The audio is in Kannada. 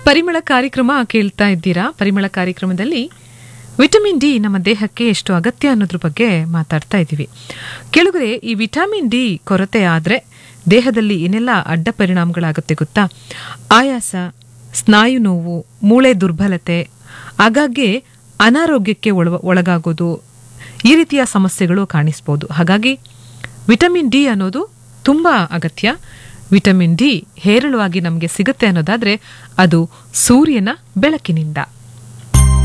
ಪರಿಮಳ ಕಾರ್ಯಕ್ರಮ ಕೇಳ್ತಾ ಇದ್ದೀರಾ ಪರಿಮಳ ಕಾರ್ಯಕ್ರಮದಲ್ಲಿ ವಿಟಮಿನ್ ಡಿ ನಮ್ಮ ದೇಹಕ್ಕೆ ಎಷ್ಟು ಅಗತ್ಯ ಅನ್ನೋದ್ರ ಬಗ್ಗೆ ಮಾತಾಡ್ತಾ ಇದ್ದೀವಿ ಕೆಳಗರೆ ಈ ವಿಟಮಿನ್ ಡಿ ಕೊರತೆ ಆದರೆ ದೇಹದಲ್ಲಿ ಏನೆಲ್ಲ ಅಡ್ಡ ಪರಿಣಾಮಗಳಾಗುತ್ತೆ ಗೊತ್ತಾ ಆಯಾಸ ಸ್ನಾಯು ನೋವು ಮೂಳೆ ದುರ್ಬಲತೆ ಆಗಾಗ್ಗೆ ಅನಾರೋಗ್ಯಕ್ಕೆ ಒಳ ಒಳಗಾಗೋದು ಈ ರೀತಿಯ ಸಮಸ್ಯೆಗಳು ಕಾಣಿಸ್ಬೋದು ಹಾಗಾಗಿ ವಿಟಮಿನ್ ಡಿ ಅನ್ನೋದು ತುಂಬ ಅಗತ್ಯ ವಿಟಮಿನ್ ಡಿ ಹೇರಳವಾಗಿ ನಮಗೆ ಸಿಗುತ್ತೆ ಅನ್ನೋದಾದ್ರೆ ಅದು ಸೂರ್ಯನ ಬೆಳಕಿನಿಂದ